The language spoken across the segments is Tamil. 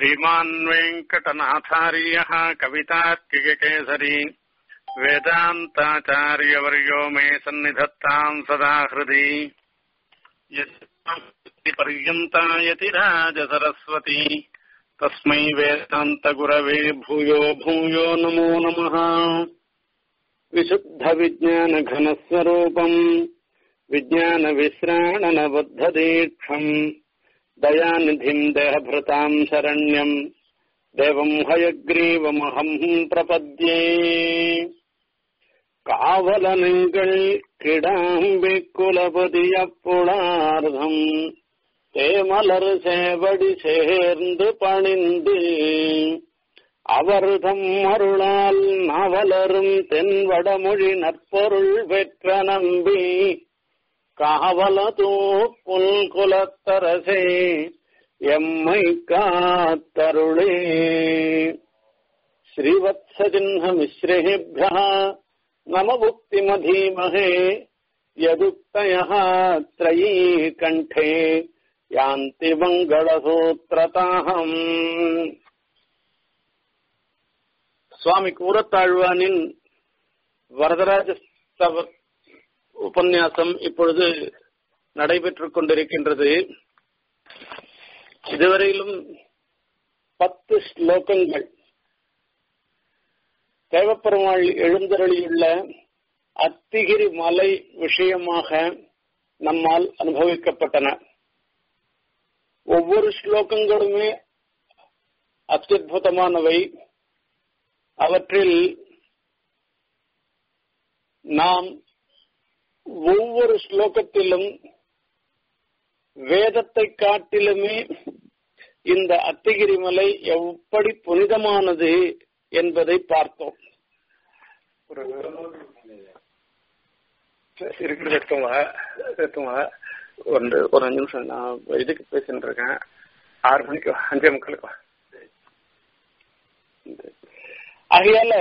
श्रीमान् वेङ्कटनाथार्यः कवितार्किककेसरी वेदान्ताचार्यवर्यो मे सन्निधत्ताम् सदा हृदि पर्यन्तायति राजसरस्वती तस्मै वेदान्तगुरवे भूयो भूयो नमो नमः विशुद्धविज्ञानघनस्वरूपम् विज्ञानविश्राणनबद्धदीक्षम् दयानिधिम् देहभृताम् शरण्यम् देवम् हयग्रीवमहम् प्रपद्ये காவலனுங்கள் கிடாம்பி குலபதியப்புணார்தம் தேமலர் சேவடி சேர்ந்து பணிந்து அவர்தம் அருளால் நவலரும் தென்வடமொழி நற்பொருள் பெற்ற நம்பி காவலதோ புல்குலத்தரசே எம்மை காத்தருளே श्रीवत्सचिह्नमिश्रेभ्यः नम मुक्तिमधीमहे यदुक्तयः त्रयी कण्ठे यान्ति மங்களசூத்திரதாகம் சுவாமி கூரத்தாழ்வானின் வரதராஜ உபன்யாசம் இப்பொழுது நடைபெற்றுக் கொண்டிருக்கின்றது இதுவரையிலும் பத்து ஸ்லோகங்கள் தேவப்பெருமாள் எழுந்தருளியுள்ள அத்திகிரி மலை விஷயமாக நம்மால் அனுபவிக்கப்பட்டன ஒவ்வொரு ஸ்லோகங்களுமே அத்தியுதமானவை அவற்றில் நாம் ஒவ்வொரு ஸ்லோகத்திலும் வேதத்தை காட்டிலுமே இந்த அத்திகிரி மலை எப்படி புனிதமானது என்பதை பார்த்தோம் இருக்கிறது எடுத்துங்க எடுத்துங்க ஒன்று ஒரு அஞ்சு நிமிஷம் நான் இதுக்கு பேசிட்டு இருக்கேன் ஆறு மணிக்கு அஞ்சே முக்காலுக்கு ஆகையால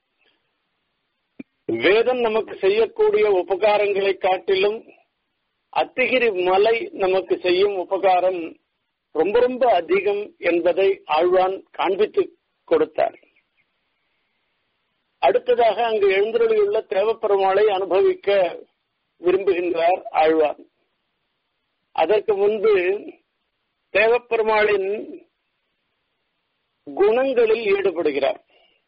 வேதம் நமக்கு செய்யக்கூடிய உபகாரங்களை காட்டிலும் அத்திகிரி மலை நமக்கு செய்யும் உபகாரம் ரொம்ப ரொம்ப அதிகம் என்பதை ஆழ்வான் காண்பித்து கொடுத்தார் அடுத்ததாக அங்கு எழுந்தருளியுள்ள தேவப்பெருமாளை அனுபவிக்க விரும்புகின்றார் ஆழ்வார் அதற்கு முன்பு தேவப்பெருமாளின் குணங்களில் ஈடுபடுகிறார்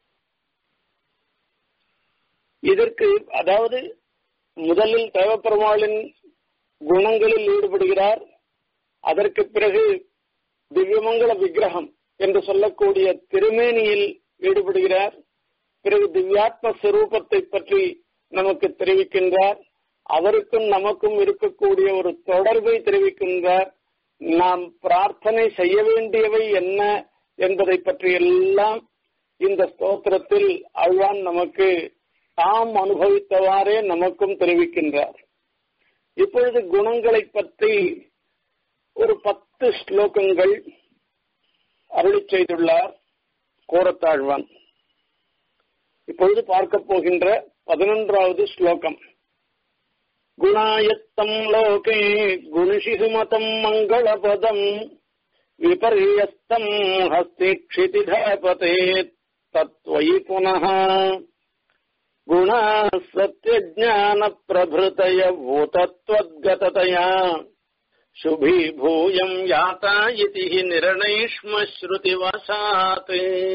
இதற்கு அதாவது முதலில் தேவப்பெருமாளின் குணங்களில் ஈடுபடுகிறார் அதற்கு பிறகு திவ்யமங்கல விக்கிரகம் என்று சொல்லக்கூடிய திருமேனியில் ஈடுபடுகிறார் பிறகு திவ்யாத்ம ஸ்வரூபத்தை பற்றி நமக்கு தெரிவிக்கின்றார் அவருக்கும் நமக்கும் இருக்கக்கூடிய ஒரு தொடர்பை தெரிவிக்கின்றார் நாம் பிரார்த்தனை செய்ய வேண்டியவை என்ன என்பதை பற்றி எல்லாம் இந்த ஸ்தோத்திரத்தில் அழ்வான் நமக்கு தாம் அனுபவித்தவாறே நமக்கும் தெரிவிக்கின்றார் இப்பொழுது குணங்களை பற்றி ஒரு பத்து ஸ்லோகங்கள் அருளி செய்துள்ளார் கோரத்தாழ்வான் இப்பொழுது பார்க்க போகின்ற பதினொன்றாவது ஸ்லோகம் குணாயத்தம் லோகே குணிஷிசுமதம் மங்களபதம் விபர்யஸ்தம் ஹஸ்திக்ஷிதிதபதே தத்வயி புனः குணா சத்யஜான பிரபృతய பூதத்வத்கததயா शुभीभूयम् याता इति हि निर्णयिष्मश्रुतिवशात्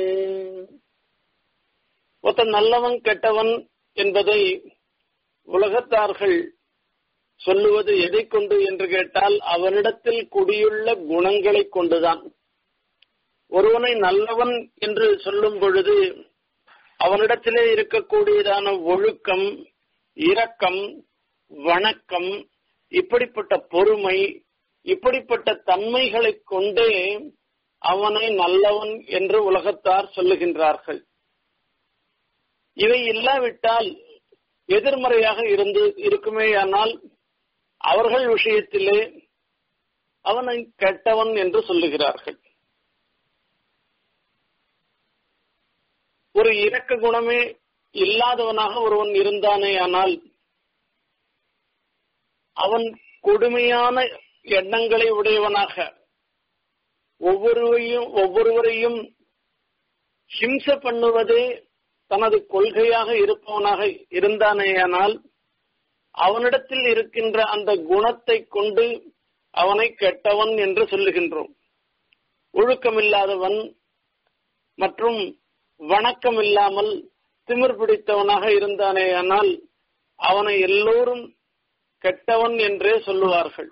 ஒருத்தன் நல்லவன் கெட்டவன் என்பதை உலகத்தார்கள் சொல்லுவது எதை கொண்டு என்று கேட்டால் அவனிடத்தில் குடியுள்ள குணங்களை கொண்டுதான் ஒருவனை நல்லவன் என்று சொல்லும் பொழுது அவனிடத்திலே இருக்கக்கூடியதான ஒழுக்கம் இரக்கம் வணக்கம் இப்படிப்பட்ட பொறுமை இப்படிப்பட்ட தன்மைகளை கொண்டே அவனை நல்லவன் என்று உலகத்தார் சொல்லுகின்றார்கள் இவை இல்லாவிட்டால் எதிர்மறையாக இருந்து இருக்குமேயானால் அவர்கள் விஷயத்திலே அவனை கெட்டவன் என்று சொல்லுகிறார்கள் ஒரு இரக்க குணமே இல்லாதவனாக ஒருவன் இருந்தானேயானால் அவன் கொடுமையான எண்ணங்களை உடையவனாக ஒவ்வொருவரையும் ஒவ்வொருவரையும் ஹிம்ச பண்ணுவதே தனது கொள்கையாக இருப்பவனாக இருந்தானேயானால் அவனிடத்தில் இருக்கின்ற அந்த குணத்தை கொண்டு அவனை கெட்டவன் என்று சொல்லுகின்றோம் ஒழுக்கமில்லாதவன் மற்றும் வணக்கம் இல்லாமல் திமிர் பிடித்தவனாக இருந்தானேயானால் அவனை எல்லோரும் கெட்டவன் என்றே சொல்லுவார்கள்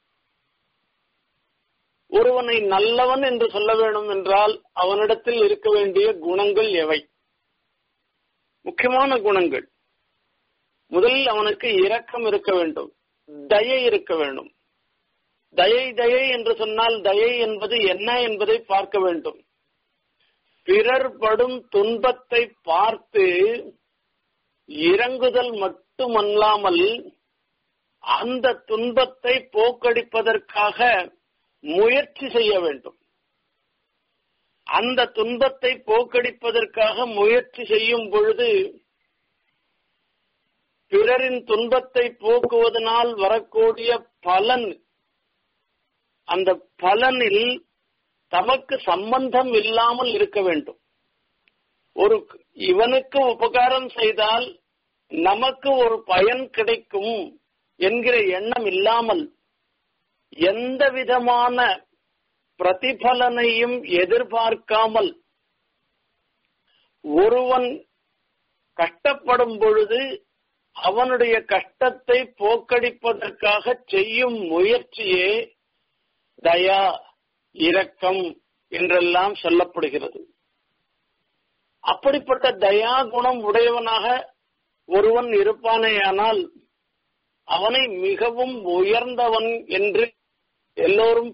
ஒருவனை நல்லவன் என்று சொல்ல வேண்டும் என்றால் அவனிடத்தில் இருக்க வேண்டிய குணங்கள் எவை முக்கியமான குணங்கள் முதலில் அவனுக்கு இரக்கம் இருக்க வேண்டும் தயை இருக்க வேண்டும் தயை தயை என்று சொன்னால் தயை என்பது என்ன என்பதை பார்க்க வேண்டும் பிறர் படும் துன்பத்தை பார்த்து இறங்குதல் மட்டுமல்லாமல் அந்த துன்பத்தை போக்கடிப்பதற்காக முயற்சி செய்ய வேண்டும் அந்த துன்பத்தை போக்கடிப்பதற்காக முயற்சி செய்யும் பொழுது பிறரின் துன்பத்தை போக்குவதனால் வரக்கூடிய பலன் அந்த பலனில் தமக்கு சம்பந்தம் இல்லாமல் இருக்க வேண்டும் ஒரு இவனுக்கு உபகாரம் செய்தால் நமக்கு ஒரு பயன் கிடைக்கும் என்கிற எண்ணம் இல்லாமல் எந்த விதமான பிரதிபலனையும் எதிர்பார்க்காமல் ஒருவன் கஷ்டப்படும் பொழுது அவனுடைய கஷ்டத்தை போக்கடிப்பதற்காக செய்யும் முயற்சியே தயா இரக்கம் என்றெல்லாம் சொல்லப்படுகிறது அப்படிப்பட்ட தயா குணம் உடையவனாக ஒருவன் இருப்பானேயானால் அவனை மிகவும் உயர்ந்தவன் என்று எல்லோரும்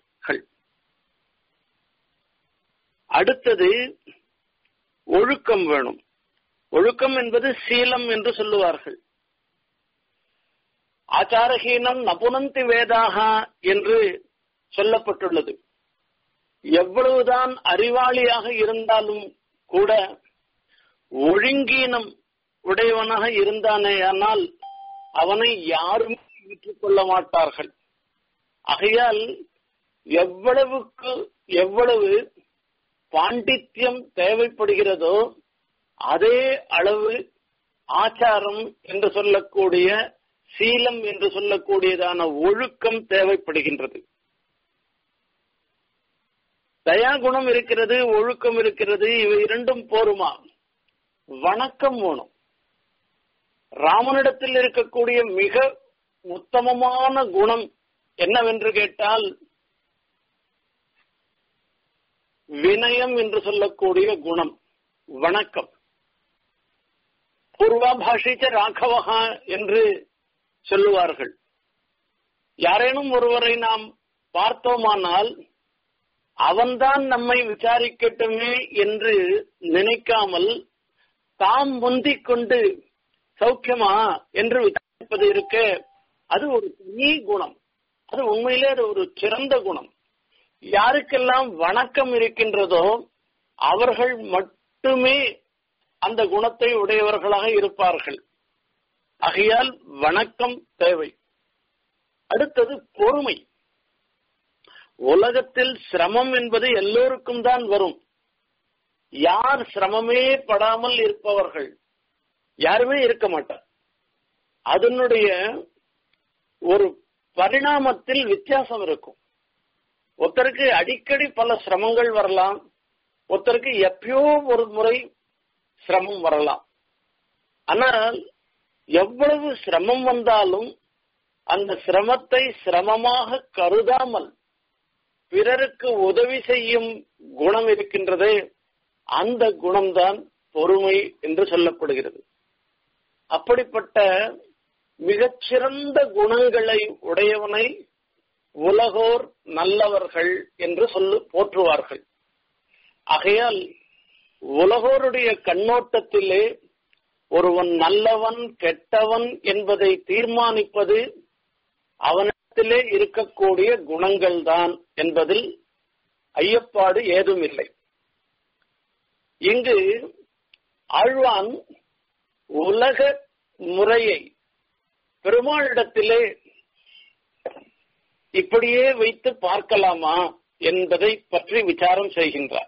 அடுத்தது ஒழுக்கம் வேணும் ஒழுக்கம் என்பது சீலம் என்று சொல்லுவார்கள் ஆச்சாரஹீனம் நபுனந்தி வேதாக என்று சொல்லப்பட்டுள்ளது எவ்வளவுதான் அறிவாளியாக இருந்தாலும் கூட ஒழுங்கீனம் உடையவனாக இருந்தானேயானால் அவனை யாரும் ஏற்றுக்கொள்ள மாட்டார்கள் ஆகையால் எவ்வளவுக்கு எவ்வளவு பாண்டித்யம் தேவைப்படுகிறதோ அதே அளவு ஆச்சாரம் என்று சொல்லக்கூடிய சீலம் என்று சொல்லக்கூடியதான ஒழுக்கம் தேவைப்படுகின்றது தயாகுணம் இருக்கிறது ஒழுக்கம் இருக்கிறது இவை இரண்டும் போருமா வணக்கம் வேணும் ராமனிடத்தில் இருக்கக்கூடிய மிக உத்தமமான குணம் என்னவென்று கேட்டால் வினயம் என்று சொல்லக்கூடிய குணம் வணக்கம் பூர்வாபாஷிச்ச ராகவகா என்று சொல்லுவார்கள் யாரேனும் ஒருவரை நாம் பார்த்தோமானால் அவன்தான் நம்மை விசாரிக்கட்டுமே என்று நினைக்காமல் தாம் முந்திக் கொண்டு சௌக்கியமா என்று விசாரிப்பது இருக்க அது ஒரு தனி குணம் அது உண்மையிலே அது ஒரு சிறந்த குணம் யாருக்கெல்லாம் வணக்கம் இருக்கின்றதோ அவர்கள் மட்டுமே அந்த குணத்தை உடையவர்களாக இருப்பார்கள் ஆகையால் வணக்கம் தேவை அடுத்தது பொறுமை உலகத்தில் சிரமம் என்பது எல்லோருக்கும் தான் வரும் யார் சிரமமே படாமல் இருப்பவர்கள் யாருமே இருக்க மாட்டார் அதனுடைய ஒரு பரிணாமத்தில் வித்தியாசம் இருக்கும் ஒருத்தருக்கு அடிக்கடி பல சிரமங்கள் வரலாம் ஒருத்தருக்கு எப்பயோ ஒரு முறை சிரமம் வரலாம் ஆனால் எவ்வளவு சிரமம் வந்தாலும் அந்த சிரமத்தை சிரமமாக கருதாமல் பிறருக்கு உதவி செய்யும் குணம் இருக்கின்றதே அந்த குணம்தான் பொறுமை என்று சொல்லப்படுகிறது அப்படிப்பட்ட மிகச்சிறந்த குணங்களை உடையவனை உலகோர் நல்லவர்கள் என்று சொல்லு போற்றுவார்கள் ஆகையால் உலகோருடைய கண்ணோட்டத்திலே ஒருவன் நல்லவன் கெட்டவன் என்பதை தீர்மானிப்பது அவனிடத்திலே இருக்கக்கூடிய குணங்கள் தான் என்பதில் ஐயப்பாடு ஏதும் இல்லை இங்கு ஆழ்வான் உலக முறையை பெருமாளிடத்திலே இப்படியே வைத்து பார்க்கலாமா என்பதை பற்றி விசாரம் செய்கின்றார்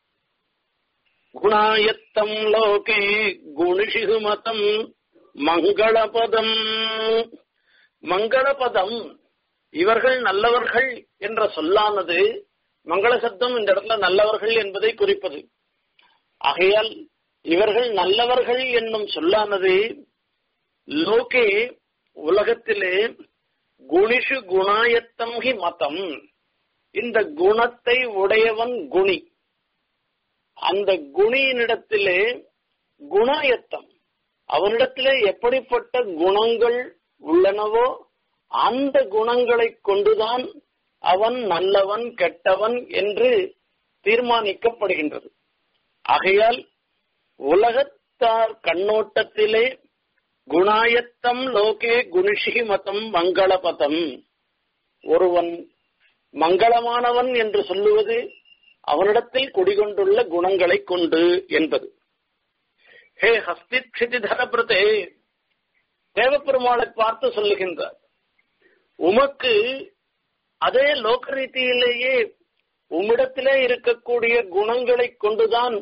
குணாயத்தம் லோகே குணிஷிகு மதம் மங்களபதம் மங்களபதம் இவர்கள் நல்லவர்கள் என்ற சொல்லானது மங்கள சப்தம் இந்த இடத்துல நல்லவர்கள் என்பதை குறிப்பது ஆகையால் இவர்கள் நல்லவர்கள் என்னும் சொல்லானது லோகே உலகத்திலே குணிஷு குணாயத்தம் ஹி மதம் இந்த குணத்தை உடையவன் குணி அந்த குணியினிடத்திலே குணாயத்தம் அவனிடத்திலே எப்படிப்பட்ட குணங்கள் உள்ளனவோ அந்த குணங்களை கொண்டுதான் அவன் நல்லவன் கெட்டவன் என்று தீர்மானிக்கப்படுகின்றது ஆகையால் உலகத்தார் கண்ணோட்டத்திலே குணாயத்தம் லோகே குணிஷி மதம் மங்களபதம் ஒருவன் மங்களமானவன் என்று சொல்லுவது அவனிடத்தில் குடிகொண்டுள்ள குணங்களை கொண்டு என்பது ஹே ஹஸ்தி க்ஷிதிதர பிரதே தேவப்பெருமாளை பார்த்து சொல்லுகின்றார் உமக்கு அதே லோக ரீதியிலேயே உம்மிடத்திலே இருக்கக்கூடிய குணங்களை கொண்டுதான்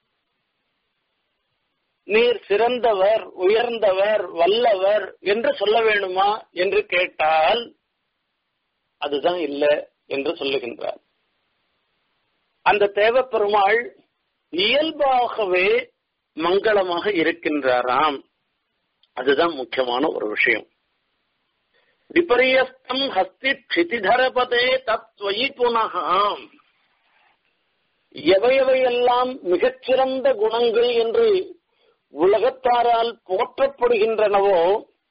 நீர் சிறந்தவர் உயர்ந்தவர் வல்லவர் என்று சொல்ல வேணுமா என்று கேட்டால் அதுதான் இல்லை என்று சொல்லுகின்றார் அந்த தேவப்பெருமாள் இயல்பாகவே மங்களமாக இருக்கின்றாராம் அதுதான் முக்கியமான ஒரு விஷயம் விபரியஸ்தம் ஹஸ்தி க்ஷிதிதரபதே தத்வயி புனகாம் எவையவையெல்லாம் மிகச்சிறந்த குணங்கள் என்று உலகத்தாரால் போற்றப்படுகின்றனவோ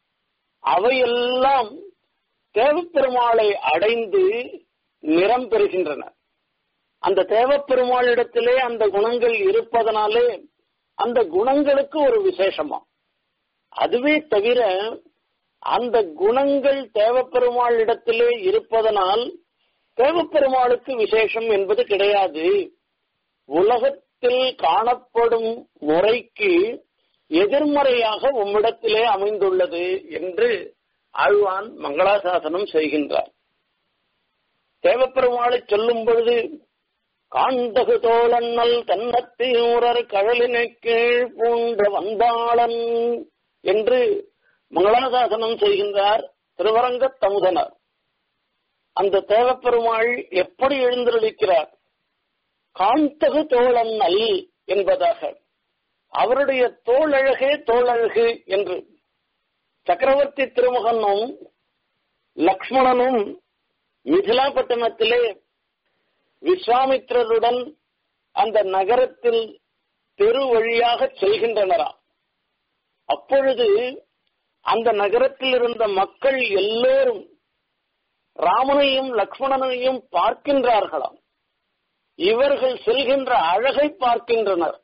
அவையெல்லாம் தேவப்பெருமாளை அடைந்து நிறம் பெறுகின்றன அந்த தேவப்பெருமாளிடத்திலே அந்த குணங்கள் இருப்பதனாலே அந்த குணங்களுக்கு ஒரு விசேஷமா அதுவே தவிர அந்த குணங்கள் தேவப்பெருமாள் இடத்திலே இருப்பதனால் தேவப்பெருமாளுக்கு விசேஷம் என்பது கிடையாது உலகத்தில் காணப்படும் முறைக்கு எதிர்மறையாக உம்மிடத்திலே அமைந்துள்ளது என்று ஆழ்வான் மங்களாசாசனம் செய்கின்றார் தேவப்பெருமாளை சொல்லும் பொழுது காண்டகு தோழன்னல் கன்னத்தியூரர் கழலினை கீழ் பூண்ட வந்தாளன் என்று மங்களாசாசனம் செய்கின்றார் திருவரங்க தமுதனார் அந்த தேவப்பெருமாள் எப்படி எழுந்திருக்கிறார் காந்தகு தோழன்னல் என்பதாக அவருடைய தோழழகே தோழழகு என்று சக்கரவர்த்தி திருமகனும் லக்ஷ்மணனும் மிதிலாப்பட்டினத்திலே விஸ்வாமித்திரருடன் அந்த நகரத்தில் தெரு வழியாக செல்கின்றனராம் அப்பொழுது அந்த நகரத்தில் இருந்த மக்கள் எல்லோரும் ராமனையும் லக்ஷ்மணனையும் பார்க்கின்றார்களாம் இவர்கள் செல்கின்ற அழகை பார்க்கின்றனர்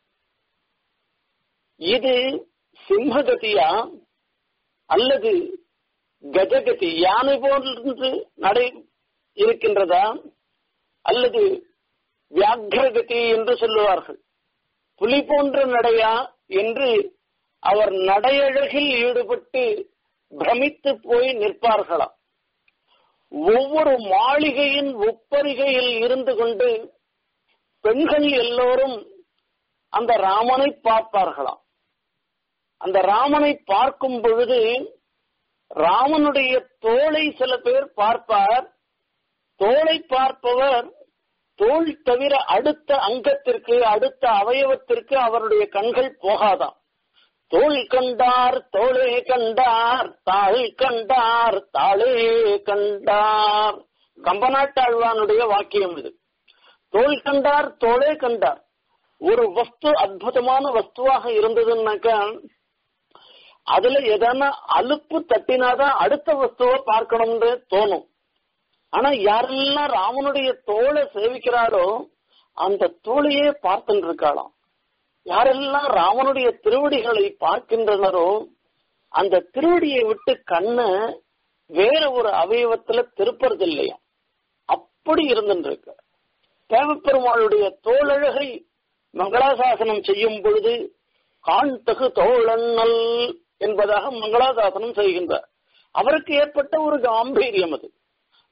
இது சிம்மகதியா அல்லது கஜகதி யானை போன்று நடை இருக்கின்றதா அல்லது வியாக்கிரகதி என்று சொல்லுவார்கள் புலி போன்ற நடையா என்று அவர் நடையழகில் ஈடுபட்டு பிரமித்து போய் நிற்பார்களாம் ஒவ்வொரு மாளிகையின் ஒப்பரிகையில் இருந்து கொண்டு பெண்கள் எல்லோரும் அந்த ராமனை பார்ப்பார்களாம் அந்த ராமனை பார்க்கும் பொழுது ராமனுடைய தோளை சில பேர் பார்ப்பார் தோளை பார்ப்பவர் தோல் தவிர அடுத்த அங்கத்திற்கு அடுத்த அவயவத்திற்கு அவருடைய கண்கள் போகாதாம் தோல் கண்டார் தோளே கண்டார் தாள் கண்டார் தாளே கண்டார் கம்பநாட்டாழ்வானுடைய வாக்கியம் இது தோல் கண்டார் தோளே கண்டார் ஒரு வஸ்து அற்புதமான வஸ்துவாக இருந்ததுன்னாக்கா அதுல எதனா அலுப்பு தட்டினாதான் அடுத்த வஸ்துவை பார்க்கணும்னு தோணும் ஆனா யாரெல்லாம் ராமனுடைய தோலை சேவிக்கிறாரோ அந்த தோளையே பார்த்துட்டு இருக்காளாம் யாரெல்லாம் ராமனுடைய திருவடிகளை பார்க்கின்றனரோ அந்த திருவடியை விட்டு கண்ணை வேற ஒரு அவயவத்துல திருப்பறது இல்லையா அப்படி இருந்துருக்கு தேவப்பெருமாளுடைய தோழழகை மங்களாசாசனம் செய்யும் பொழுது காண்தகு தோழன்னல் என்பதாக மங்களாசாசனம் செய்கின்றார் அவருக்கு ஏற்பட்ட ஒரு காம்பீரியம் அது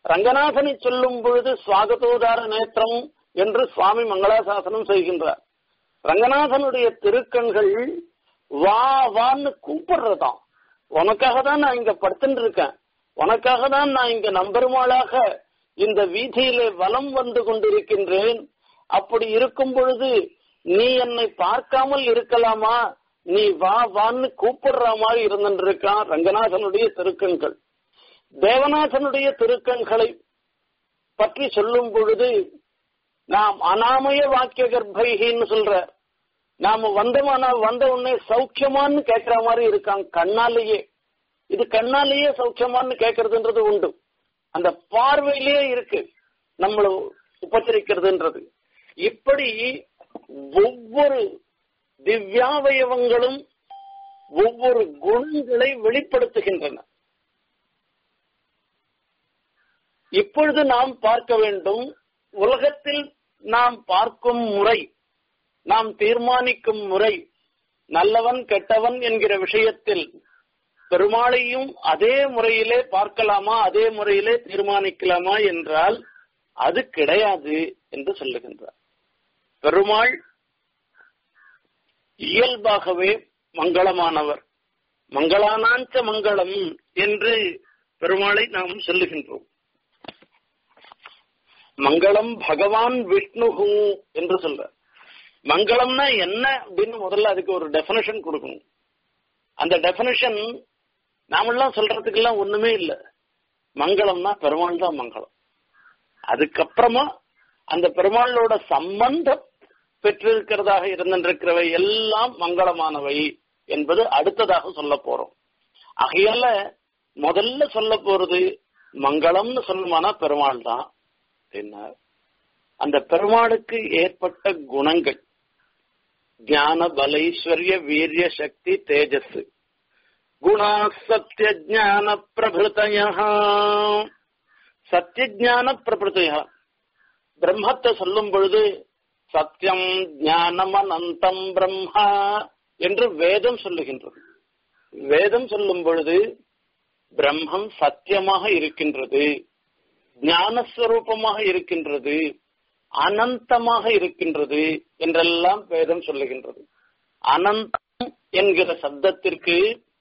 ரங்கநாதனை சொல்லும் பொழுது சுவாகதோதார நேத்திரம் என்று சுவாமி மங்களாசாசனம் செய்கின்றார் ரங்கநாதனுடைய திருக்கண்கள் வா வான்னு கூப்பிடுறதாம் உனக்காக தான் நான் இங்க படுத்துட்டு இருக்கேன் உனக்காக தான் நான் இங்க நம்பெருமாளாக இந்த வீதியிலே வலம் வந்து கொண்டிருக்கின்றேன் அப்படி இருக்கும் பொழுது நீ என்னை பார்க்காமல் இருக்கலாமா நீ வா வான்னு கூப்பிடுற மாதிரி இருந்திருக்கான் ரங்கநாதனுடைய திருக்கண்கள் தேவநாதனுடைய திருக்கண்களை பற்றி சொல்லும் பொழுது நாம் அனாமய வாக்கிய கர்ப்பைகின்னு சொல்ற நாம வந்தமானா வந்த உடனே சௌக்கியமான்னு கேட்கிற மாதிரி இருக்காங்க கண்ணாலேயே இது கண்ணாலேயே சௌக்கியமான்னு கேட்கறதுன்றது உண்டு அந்த பார்வையிலேயே இருக்கு நம்மள உபச்சரிக்கிறதுன்றது இப்படி ஒவ்வொரு திவ்யாவயவங்களும் ஒவ்வொரு குணங்களை வெளிப்படுத்துகின்றன இப்பொழுது நாம் பார்க்க வேண்டும் உலகத்தில் நாம் பார்க்கும் முறை நாம் தீர்மானிக்கும் முறை நல்லவன் கெட்டவன் என்கிற விஷயத்தில் பெருமாளையும் அதே முறையிலே பார்க்கலாமா அதே முறையிலே தீர்மானிக்கலாமா என்றால் அது கிடையாது என்று சொல்லுகின்றார் பெருமாள் இயல்பாகவே மங்களமானவர் மங்களானாஞ்ச மங்களம் என்று பெருமாளை நாம் சொல்லுகின்றோம் மங்களம் பகவான் விஷ்ணுகு என்று சொல்ற மங்களம்னா என்ன அப்படின்னு முதல்ல அதுக்கு ஒரு டெபனிஷன் கொடுக்கணும் அந்த டெபனிஷன் நாமெல்லாம் சொல்றதுக்கெல்லாம் ஒண்ணுமே இல்லை மங்களம்னா பெருமாள் தான் மங்களம் அதுக்கப்புறமா அந்த பெருமாளோட சம்பந்தம் பெற்றிருக்கிறதாக இருந்திருக்கிறவை எல்லாம் மங்களமானவை என்பது அடுத்ததாக சொல்ல போறோம் ஆகையால முதல்ல சொல்ல போறது மங்களம்னு சொல்லுமானா பெருமாள் தான் அப்படின்னார் அந்த பெருமாளுக்கு ஏற்பட்ட குணங்கள் ஞான பலைஸ்வர்ய வீரிய சக்தி தேஜஸ் குணா சத்திய ஜான பிரபுதய சத்திய ஜான பிரபுதய பிரம்மத்தை சொல்லும் பொழுது சத்தியம் ஞானம் அனந்தம் பிரம்மா என்று வேதம் சொல்லுகின்றது வேதம் சொல்லும் பொழுது பிரம்மம் சத்தியமாக இருக்கின்றது ஞானஸ்வரூபமாக இருக்கின்றது அனந்தமாக இருக்கின்றது என்றெல்லாம் வேதம் சொல்லுகின்றது அனந்தம் என்கிற சப்தத்திற்கு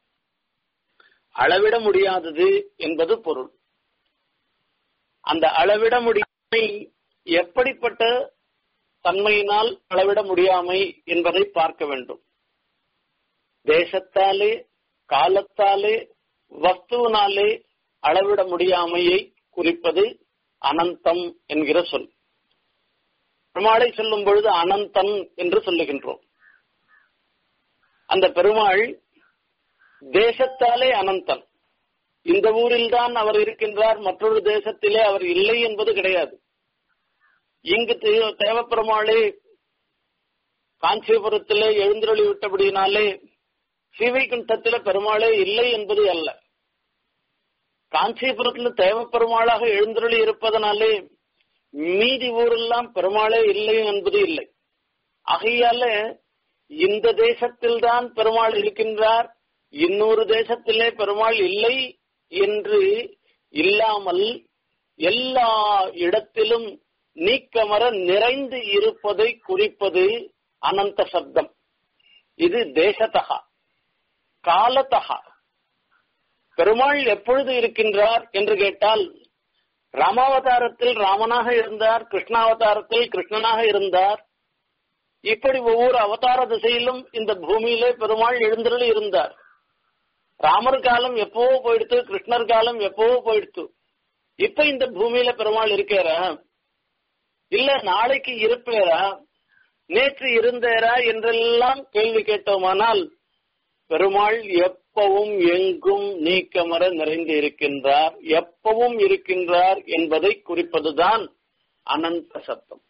அளவிட முடியாதது என்பது பொருள் அந்த அளவிட முடியாமை எப்படிப்பட்ட தன்மையினால் அளவிட முடியாமை என்பதை பார்க்க வேண்டும் தேசத்தாலே காலத்தாலே வஸ்துவினாலே அளவிட முடியாமையை குறிப்பது அனந்தம் என்கிற சொல் பெருமாளை சொல்லும் பொழுது அனந்தன் என்று சொல்லுகின்றோம் அந்த பெருமாள் தேசத்தாலே அனந்தன் இந்த ஊரில் தான் அவர் இருக்கின்றார் மற்றொரு தேசத்திலே அவர் இல்லை என்பது கிடையாது இங்கு தேவப்பெருமாளே காஞ்சிபுரத்திலே எழுந்தருளி விட்டபடியினாலே ஸ்ரீவைகுண்டத்தில பெருமாளே இல்லை என்பது அல்ல காஞ்சிபுரத்தில் தேவப்பெருமாளாக எழுந்தருளி இருப்பதனாலே மீதி ஊரெல்லாம் பெருமாளே இல்லை என்பது இல்லை ஆகையால இந்த தேசத்தில் தான் பெருமாள் இருக்கின்றார் இன்னொரு தேசத்திலே பெருமாள் இல்லை என்று இல்லாமல் எல்லா இடத்திலும் நீக்கமர நிறைந்து இருப்பதை குறிப்பது அனந்த சப்தம் இது தேசத்தகா காலத்தகா பெருமாள் எப்பொழுது இருக்கின்றார் என்று கேட்டால் ராமாவதாரத்தில் ராமனாக இருந்தார் கிருஷ்ணாவதாரத்தில் கிருஷ்ணனாக இருந்தார் இப்படி ஒவ்வொரு அவதார திசையிலும் இந்த பூமியிலே பெருமாள் எழுந்தருளி இருந்தார் ராமர் காலம் எப்பவோ போயிடுத்து கிருஷ்ணர் காலம் எப்பவோ போயிடுத்து இப்ப இந்த பூமியில பெருமாள் இருக்கிறா இல்ல நாளைக்கு இருப்பேரா நேற்று இருந்தேரா என்றெல்லாம் கேள்வி கேட்டோமானால் பெருமாள் எப்பவும் எங்கும் நீக்கமர நிறைந்து இருக்கின்றார் எப்பவும் இருக்கின்றார் என்பதை குறிப்பதுதான் அனந்த சப்தம்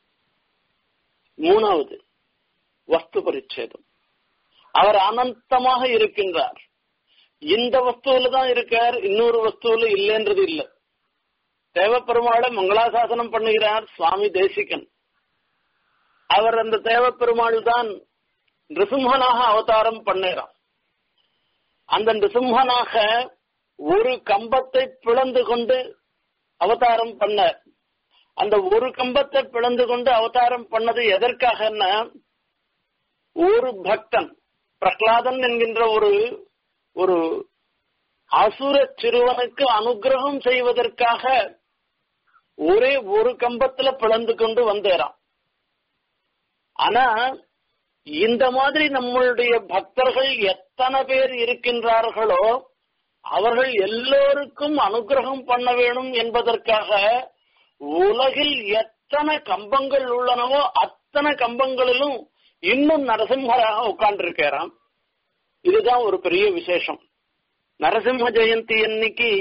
மூணாவது வஸ்து பரிச்சேதம் அவர் அனந்தமாக இருக்கின்றார் இந்த வஸ்துவில தான் இருக்கார் இன்னொரு வஸ்துவில இல்லைன்றது இல்லை தேவப்பெருமாளை மங்களாசாசனம் பண்ணுகிறார் சுவாமி தேசிகன் அவர் அந்த தேவப்பெருமாள் தான் நிருசிம்ஹனாக அவதாரம் பண்ணுகிறார் அந்த நிருசிம்ஹனாக ஒரு கம்பத்தை பிளந்து கொண்டு அவதாரம் பண்ணார் அந்த ஒரு கம்பத்தை பிளந்து கொண்டு அவதாரம் பண்ணது எதற்காகன்னா ஒரு பக்தன் பிரகலாதன் என்கின்ற ஒரு ஒரு அசுர சிறுவனுக்கு அனுகிரகம் செய்வதற்காக ஒரே ஒரு கம்பத்துல பிளந்து கொண்டு வந்தேறான் ஆனா இந்த மாதிரி நம்மளுடைய பக்தர்கள் எத்தனை பேர் இருக்கின்றார்களோ அவர்கள் எல்லோருக்கும் அனுகிரகம் பண்ண வேணும் என்பதற்காக உலகில் எத்தனை கம்பங்கள் உள்ளனவோ அத்தனை கம்பங்களிலும் இன்னும் நரசிம்மராக உட்கார்ந்திருக்கிறான் இதுதான் ஒரு பெரிய விசேஷம் நரசிம்ம ஜெயந்தி அன்னைக்கு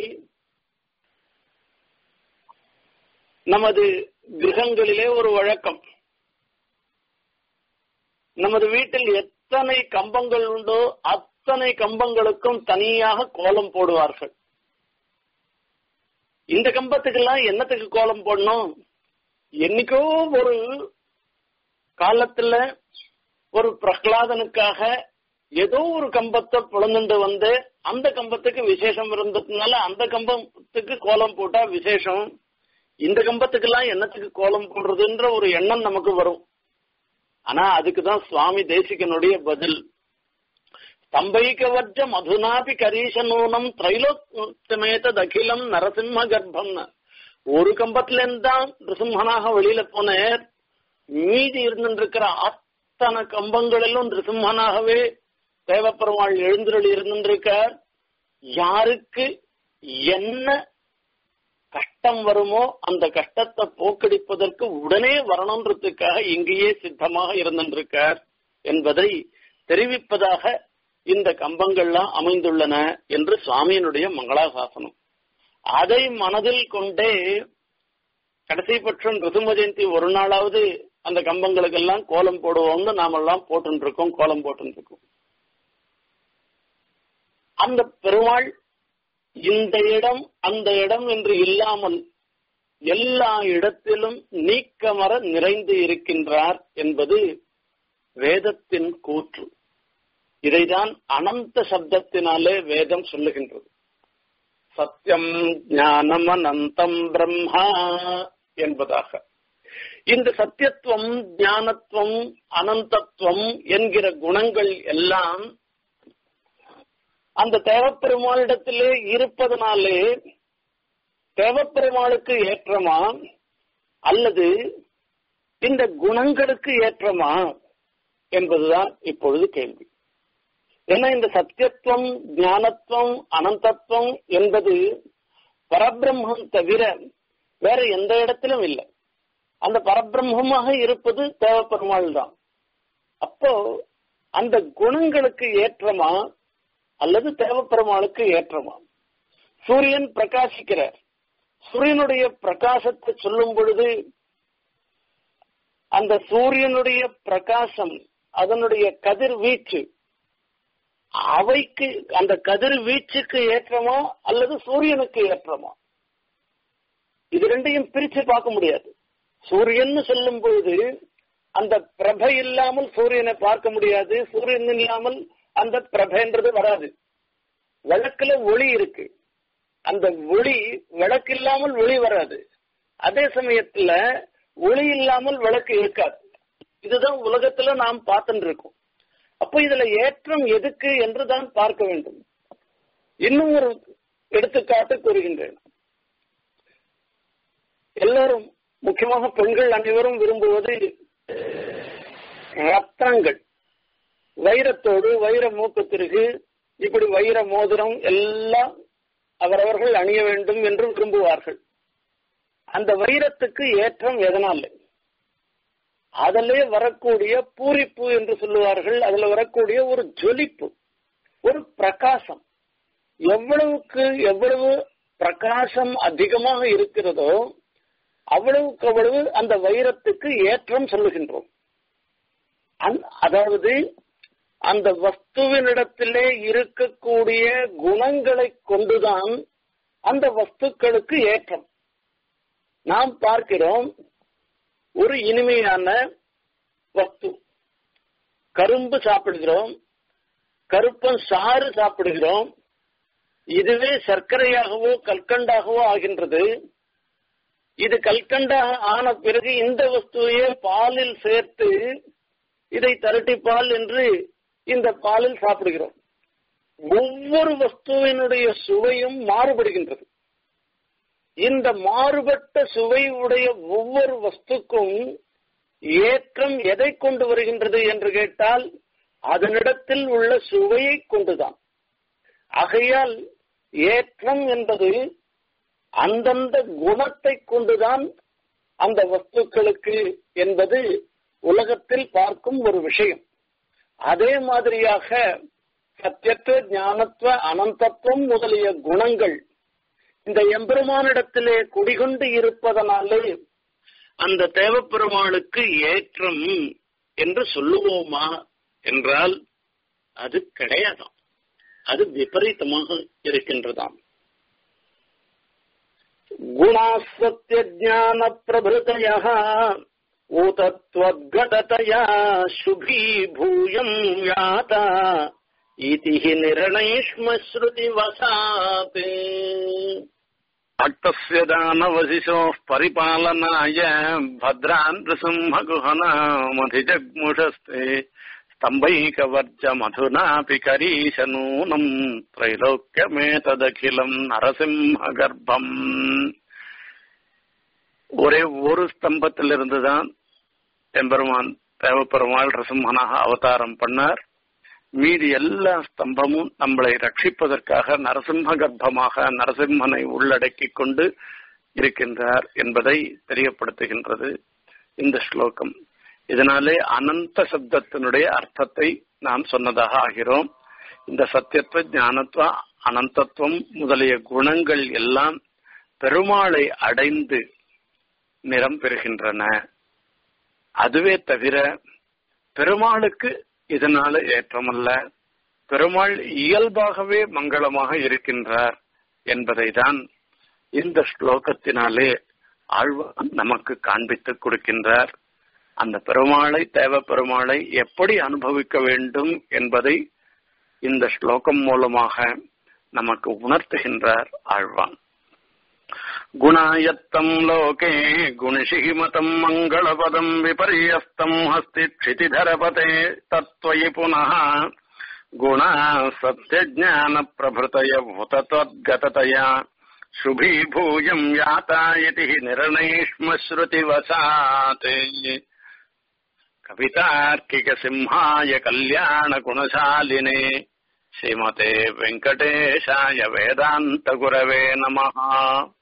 நமது கிரகங்களிலே ஒரு வழக்கம் நமது வீட்டில் எத்தனை கம்பங்கள் உண்டோ அத்தனை கம்பங்களுக்கும் தனியாக கோலம் போடுவார்கள் இந்த கம்பத்துக்கெல்லாம் என்னத்துக்கு கோலம் போடணும் என்னைக்கோ ஒரு காலத்துல ஒரு பிரகலாதனுக்காக ஏதோ ஒரு கம்பத்தை புலந்துண்டு வந்து அந்த கம்பத்துக்கு விசேஷம் இருந்ததுனால அந்த கம்பத்துக்கு கோலம் போட்டா விசேஷம் இந்த கம்பத்துக்கெல்லாம் என்னத்துக்கு கோலம் போடுறதுன்ற ஒரு எண்ணம் நமக்கு வரும் ஆனா அதுக்குதான் சுவாமி தேசிகனுடைய பதில் ஸ்தம்பைகவர்ஜ மதுனாபி கரீசநூனம் திரைலோத்தமேத அகிலம் நரசிம்ம கர்ப்பம் ஒரு கம்பத்துல இருந்தான் நிருசிம்மனாக வெளியில போனேர் மீதி இருந்திருக்கிற அத்தனை கம்பங்களிலும் நிருசிம்மனாகவே தேவப்பெருமாள் எழுந்திரள் இருந்திருக்கார் யாருக்கு என்ன கஷ்டம் வருமோ அந்த கஷ்டத்தை போக்கடிப்பதற்கு உடனே வரணுன்றதுக்காக இங்கேயே சித்தமாக இருந்திருக்கார் என்பதை தெரிவிப்பதாக இந்த கம்பங்கள்லாம் அமைந்துள்ளன என்று சுவாமியினுடைய மங்களாசாசனம் அதை மனதில் கொண்டே கடைசி பட்சம் ரிதும ஜெயந்தி ஒரு நாளாவது அந்த கம்பங்களுக்கெல்லாம் கோலம் போடுவோம்னு நாமெல்லாம் போட்டு இருக்கோம் கோலம் போட்டு இருக்கோம் அந்த பெருமாள் இந்த இடம் அந்த இடம் என்று இல்லாமல் எல்லா இடத்திலும் நீக்கமர நிறைந்து இருக்கின்றார் என்பது வேதத்தின் கூற்று இதைதான் அனந்த சப்தத்தினாலே வேதம் சொல்லுகின்றது சத்தியம் ஞானம் அனந்தம் பிரம்மா என்பதாக இந்த சத்தியத்துவம் ஞானத்துவம் அனந்தத்துவம் என்கிற குணங்கள் எல்லாம் அந்த தேவப்பெருமாளிடத்திலே இருப்பதனாலே தேவப்பெருமாளுக்கு ஏற்றமா அல்லது இந்த குணங்களுக்கு ஏற்றமா என்பதுதான் இப்பொழுது கேள்வி ஏன்னா இந்த சத்தியத்துவம் ஞானத்துவம் அனந்தத்துவம் என்பது பரபிரம்மம் தவிர வேற எந்த இடத்திலும் இல்லை அந்த பரபிரம்மமாக இருப்பது தேவப்பெருமாள் தான் அப்போ அந்த குணங்களுக்கு ஏற்றமா அல்லது தேவப்பெருமாளுக்கு ஏற்றமா சூரியன் பிரகாசிக்கிறார் சூரியனுடைய பிரகாசத்தை சொல்லும் பொழுது அந்த சூரியனுடைய பிரகாசம் அதனுடைய கதிர்வீச்சு அவைக்கு அந்த கதிர் வீச்சுக்கு ஏற்றமா அல்லது சூரியனுக்கு ஏற்றமா இது ரெண்டையும் பிரிச்சு பார்க்க முடியாது சூரியன் சொல்லும் பொழுது அந்த பிரபை இல்லாமல் சூரியனை பார்க்க முடியாது சூரியன் இல்லாமல் அந்த பிரபைன்றது வராது விளக்குல ஒளி இருக்கு அந்த ஒளி விளக்கு இல்லாமல் ஒளி வராது அதே சமயத்துல ஒளி இல்லாமல் விளக்கு இருக்காது இதுதான் உலகத்துல நாம் பார்த்துட்டு இருக்கோம் அப்போ இதுல ஏற்றம் எதுக்கு என்று தான் பார்க்க வேண்டும் இன்னும் ஒரு எடுத்துக்காட்டு கூறுகின்றேன் எல்லாரும் முக்கியமாக பெண்கள் அனைவரும் விரும்புவது ரத்னங்கள் வைரத்தோடு வைர மூக்கத்திற்கு இப்படி வைர மோதிரம் எல்லாம் அவரவர்கள் அணிய வேண்டும் என்று விரும்புவார்கள் அந்த வைரத்துக்கு ஏற்றம் எதனால அதிலே வரக்கூடிய பூரிப்பு என்று சொல்லுவார்கள் அதுல வரக்கூடிய ஒரு ஜொலிப்பு ஒரு பிரகாசம் எவ்வளவுக்கு எவ்வளவு பிரகாசம் அதிகமாக இருக்கிறதோ அவ்வளவுக்கு அவ்வளவு அந்த வைரத்துக்கு ஏற்றம் சொல்லுகின்றோம் அதாவது அந்த வஸ்துவினிடத்திலே இருக்கக்கூடிய குணங்களை கொண்டுதான் அந்த வஸ்துக்களுக்கு ஏற்றம் நாம் பார்க்கிறோம் ஒரு இனிமையான வஸ்து கரும்பு சாப்பிடுகிறோம் கருப்பன் சாறு சாப்பிடுகிறோம் இதுவே சர்க்கரையாகவோ கற்கண்டாகவோ ஆகின்றது இது கல்கண்டா ஆன பிறகு இந்த வஸ்துவையே பாலில் சேர்த்து இதை தரட்டி பால் என்று இந்த பாலில் சாப்பிடுகிறோம் ஒவ்வொரு வஸ்துவினுடைய சுவையும் மாறுபடுகின்றது இந்த மாறுபட்ட சுவை உடைய ஒவ்வொரு வஸ்துக்கும் ஏற்றம் எதை கொண்டு வருகின்றது என்று கேட்டால் அதனிடத்தில் உள்ள சுவையை கொண்டுதான் ஆகையால் ஏற்றம் என்பது அந்தந்த குணத்தை கொண்டுதான் அந்த வஸ்துக்களுக்கு என்பது உலகத்தில் பார்க்கும் ஒரு விஷயம் அதே மாதிரியாக சத்தியத்துவ ஞானத்துவ அனந்தத்துவம் முதலிய குணங்கள் இந்த எம்பெருமானிடத்திலே குடிகொண்டு இருப்பதனாலே அந்த தேவப்பெருமாளுக்கு ஏற்றம் என்று சொல்லுவோமா என்றால் அது கிடையாதாம் அது விபரீதமாக இருக்கின்றதாம் குணாசத்திய ஜான பிரபுதய ஊதத்வத்கததயா சுபீபூயம் யாதா இதி நிர்ணயிஷ்மஸ்ருதி வசாத் भक्तस्य दानवशिशोः परिपालनाय भद्रान् नृसिंहगुहनामधिजग्मुषस्ते स्तम्भैकवर्जमधुनापि करीशनूनम् त्रैलोक्यमेतदखिलम् நரசிம்மகர்ப்பம் ஒரே ஒரு ஸ்தம்பத்திலிருந்துதான் எம்பெருமான் தேவப்பெருமாள் நரசிம்மனாக அவதாரம் பண்ணார் மீதி எல்லா ஸ்தம்பமும் நம்மளை ரட்சிப்பதற்காக நரசிம்ம கர்ப்பமாக நரசிம்மனை உள்ளடக்கிக் கொண்டு இருக்கின்றார் என்பதை தெரியப்படுத்துகின்றது இந்த ஸ்லோகம் இதனாலே அனந்த சப்தத்தினுடைய அர்த்தத்தை நாம் சொன்னதாக ஆகிறோம் இந்த சத்தியத்துவ ஞானத்துவ அனந்தத்துவம் முதலிய குணங்கள் எல்லாம் பெருமாளை அடைந்து நிறம் பெறுகின்றன அதுவே தவிர பெருமாளுக்கு இதனால ஏற்றமல்ல பெருமாள் இயல்பாகவே மங்களமாக இருக்கின்றார் என்பதை தான் இந்த ஸ்லோகத்தினாலே ஆழ்வான் நமக்கு காண்பித்துக் கொடுக்கின்றார் அந்த பெருமாளை தேவ பெருமாளை எப்படி அனுபவிக்க வேண்டும் என்பதை இந்த ஸ்லோகம் மூலமாக நமக்கு உணர்த்துகின்றார் ஆழ்வான் குணாயத்தம் லோகே குணிஷிமதம் மங்களபதம் விபரியஸ்தம் ஹஸ்தி क्षितिधरपते तत्त्वयि पुनः गुणा सत्यज्ञानप्रभृतय भूतत्वद्गततया शुभीभूयम् याता इति निर्णयिष्मश्रुतिवशात् कवितार्किकसिंहाय कल्याणगुणशालिने श्रीमते वेङ्कटेशाय वेदान्तगुरवे नमः